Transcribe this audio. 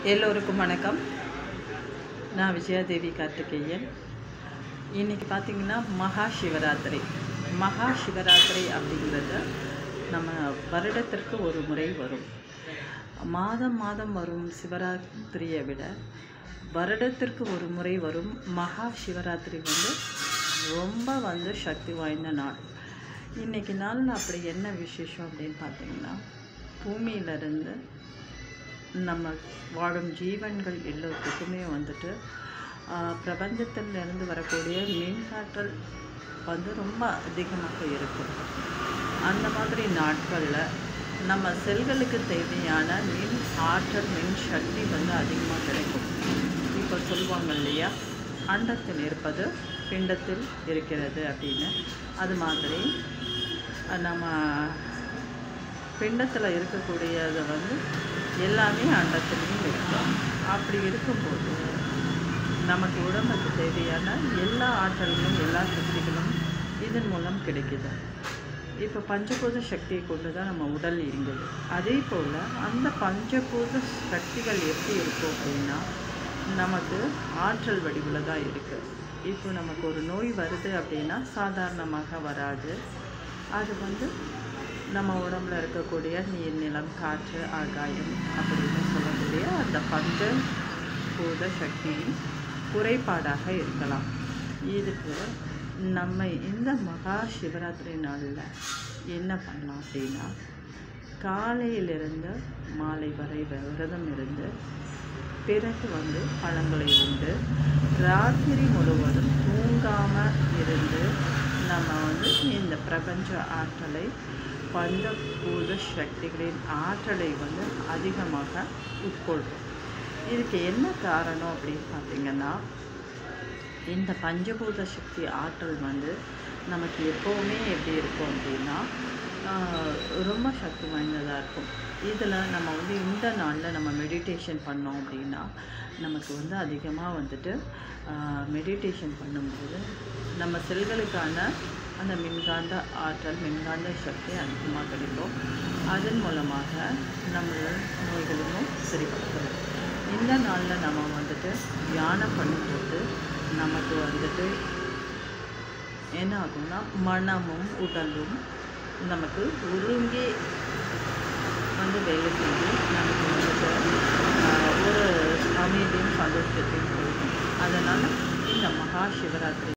எல்லோருக்கும் வணக்கம் நான் விஜயாதேவி கார்த்திகேயன் இன்னைக்கு பார்த்தீங்கன்னா மகா சிவராத்திரி மகா சிவராத்திரி அப்படிங்கிறது நம்ம வருடத்திற்கு ஒரு முறை வரும் மாதம் மாதம் வரும் சிவராத்திரியை விட வருடத்திற்கு ஒரு முறை வரும் மகா சிவராத்திரி வந்து ரொம்ப வந்து சக்தி வாய்ந்த நாள் இன்னைக்கு நாளில் அப்படி என்ன விசேஷம் அப்படின்னு பார்த்தீங்கன்னா பூமியிலிருந்து நம்ம வாழும் ஜீவன்கள் எல்லோருக்குமே வந்துட்டு பிரபஞ்சத்தில் இருந்து வரக்கூடிய மின்காற்றல் வந்து ரொம்ப அதிகமாக இருக்கும் அந்த மாதிரி நாட்களில் நம்ம செல்களுக்கு தேவையான மின் ஆற்றல் மின் சக்தி வந்து அதிகமாக கிடைக்கும் இப்போ சொல்லுவாங்க இல்லையா அண்டத்தில் இருப்பது பிண்டத்தில் இருக்கிறது அப்படின்னு அது மாதிரி அஹ் நம்ம பிண்டத்தில் இருக்கக்கூடியதை வந்து எல்லாமே அண்டத்துலேயும் இருக்கும் அப்படி இருக்கும்போது நமக்கு உடம்புக்கு தேவையான எல்லா ஆற்றல்களும் எல்லா சக்திகளும் இதன் மூலம் கிடைக்குது இப்போ பஞ்சபூத சக்தியை கொண்டு தான் நம்ம உடல் இயங்குது அதே போல் அந்த பஞ்சபூத சக்திகள் எப்படி இருக்கும் அப்படின்னா நமக்கு ஆற்றல் வடிவில் தான் இருக்குது இப்போ நமக்கு ஒரு நோய் வருது அப்படின்னா சாதாரணமாக வராது அது வந்து நம்ம உடம்புல இருக்கக்கூடிய நீர் நிலம் காற்று ஆகாயம் அப்படின்னு சொல்லக்கூடிய அந்த பஞ்ச பூத சக்தியின் குறைபாடாக இருக்கலாம் இதுக்கு நம்ம இந்த மகா சிவராத்திரி நாளில் என்ன பண்ணலாம் அப்படின்னா காலையிலிருந்து மாலை வரை விரதம் இருந்து பிறகு வந்து பழங்களை உண்டு ராத்திரி முழுவதும் தூங்காமல் இருந்து நம்ம வந்து இந்த பிரபஞ்ச ஆற்றலை பஞ்சபூத சக்திகளின் ஆற்றலை வந்து அதிகமாக உட்கொள்கிறோம் இதுக்கு என்ன காரணம் அப்படின்னு பார்த்தீங்கன்னா இந்த பஞ்சபூத சக்தி ஆற்றல் வந்து நமக்கு எப்போவுமே எப்படி இருக்கும் அப்படின்னா ஆஹ், ரொம்ப சக்தி வாய்ந்ததாக இருக்கும் இதில் நம்ம வந்து இந்த நாளில் நம்ம மெடிடேஷன் பண்ணோம் அப்படின்னா நமக்கு வந்து அதிகமாக வந்துட்டு மெடிடேஷன் பண்ணும்போது நம்ம செல்களுக்கான அந்த மின்காந்த ஆற்றல் மின்காந்த சக்தி அதிகமாக கிடைக்கும் அதன் மூலமாக நம்ம நோய்களும் சரிப்படுத்தும் இந்த நாளில் நம்ம வந்துட்டு தியானம் பண்ணும்போது நமக்கு வந்துட்டு என்ன ஆகும்னா மனமும் உடலும் நமக்கு ஒருங்கே வந்து வேலை செய்து நமக்கு வந்துட்டு ஆஹ், ஒரு அமைதியும் சந்தோஷத்தையும் கொடுக்கும் அதனால் இந்த மகா சிவராத்திரி